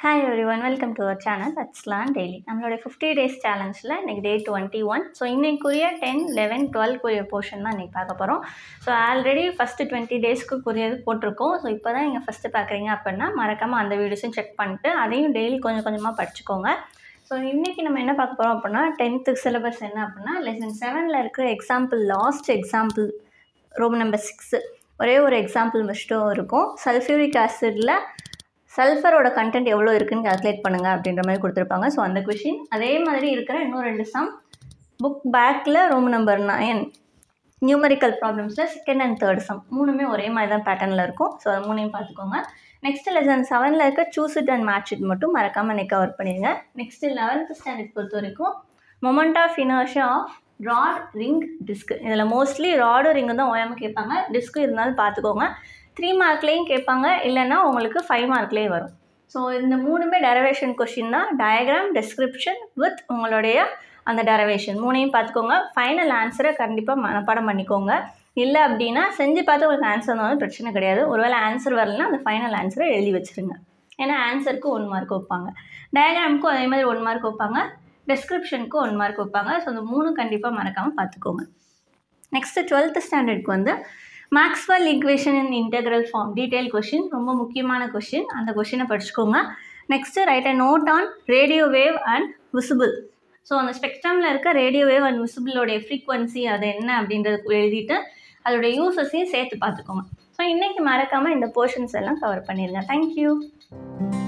hi every one welcome to our channel அட்ஸ்லான் daily நம்மளோட fifty days சேலஞ்சில் இன்றைக்கி டே டுவெண்ட்டி ஒன் ஸோ இன்றைக்குரிய டென் லெவன் டுவெல்க்குரிய போர்ஷன் தான் இன்றைக்கி பார்க்க போகிறோம் ஸோ ஆல்ரெடி ஃபஸ்ட்டு டுவெண்ட்டி டேஸ்க்கு குறியது போட்டிருக்கோம் ஸோ இப்போ தான் நீங்கள் ஃபஸ்ட்டு பார்க்குறீங்க அப்படின்னா மறக்காமல் அந்த வீடியோஸும் செக் பண்ணிட்டு அதையும் டெய்லி கொஞ்சம் கொஞ்சமாக படிச்சுக்கோங்க ஸோ இன்றைக்கி நம்ம என்ன பார்க்க போகிறோம் அப்படின்னா டென்த்து சிலபஸ் என்ன அப்படின்னா லெசன் செவனில் இருக்கிற எக்ஸாம்பிள் லாஸ்ட் எக்ஸாம்பிள் ரோம் நம்பர் சிக்ஸு ஒரே ஒரு எக்ஸாம்பிள் மட்டும் இருக்கும் சல்ஃபியூரிக் ஆசிடில் சல்ஃபரோட கண்டென்ட் எவ்வளோ இருக்குன்னு கால்குலேட் பண்ணுங்கள் அப்படின்ற மாதிரி கொடுத்துருப்பாங்க ஸோ அந்த கொஷின் அதே மாதிரி இருக்கிற இன்னும் ரெண்டு சம் புக் பேக்கில் ரோம் நம்பர் நயன் நியூமரிக்கல் ப்ராப்ளம்ஸில் செகண்ட் அண்ட் தேர்ட் சம் மூணுமே ஒரே மாதிரி தான் பேட்டர்னில் இருக்கும் ஸோ அது மூணையும் பார்த்துக்கோங்க நெக்ஸ்ட் லெசன் செவனில் இருக்க choose it and match it மட்டும் மறக்காமல் இன்னைக்கு கவர் பண்ணிடுங்க நெக்ஸ்ட் லெவன்த் ஸ்டாண்டர்ட் பொறுத்த வரைக்கும் moment of inertia of rod ring disc இதில் மோஸ்ட்லி ராடும் ரிங்கு தான் ஓயாமல் கேட்பாங்க டிஸ்க்கு இருந்தாலும் பார்த்துக்கோங்க த்ரீ மார்க்லேயும் கேட்பாங்க இல்லைன்னா உங்களுக்கு ஃபைவ் மார்க்லேயே வரும் ஸோ இந்த மூணுமே டெரவேஷன் கொஷின் தான் டயக்ராம் டெஸ்கிரிப்ஷன் வித் உங்களுடைய அந்த டெரவேஷன் மூணையும் பார்த்துக்கோங்க ஃபைனல் ஆன்சரை கண்டிப்பாக மனப்பாடம் பண்ணிக்கோங்க இல்லை அப்படின்னா செஞ்சு பார்த்து உங்களுக்கு ஆன்சர் வந்தாலும் பிரச்சனை கிடையாது ஒருவேளை ஆன்சர் வரலன்னா அந்த ஃபைனல் ஆன்சரை எழுதி வச்சுருங்க ஏன்னா ஆன்சருக்கு ஒன் மார்க் வைப்பாங்க டயக்ராமுக்கும் அதே மாதிரி ஒன் மார்க் வைப்பாங்க டெஸ்கிரிப்ஷனுக்கு ஒன் மார்க் வைப்பாங்க ஸோ அந்த மூணு கண்டிப்பாக மறக்காமல் பார்த்துக்கோங்க நெக்ஸ்ட்டு டுவெல்த்து ஸ்டாண்டர்டுக்கு வந்து Maxwell equation in integral form detail question ரொம்ப முக்கியமான கொஷின் அந்த கொஷினை படிச்சுக்கோங்க next write a note on radio wave and visible so அந்த ஸ்பெக்ட்ரமில் இருக்க ரேடியோ வேவ் அண்ட் விசிபிளோடைய ஃப்ரீக்வன்சி அது என்ன அப்படின்றது எழுதிட்டு அதோடைய யூசஸையும் சேர்த்து பார்த்துக்கோங்க ஸோ இன்றைக்கி மறக்காமல் இந்த போர்ஷன்ஸ் எல்லாம் கவர் பண்ணிடுங்க தேங்க்யூ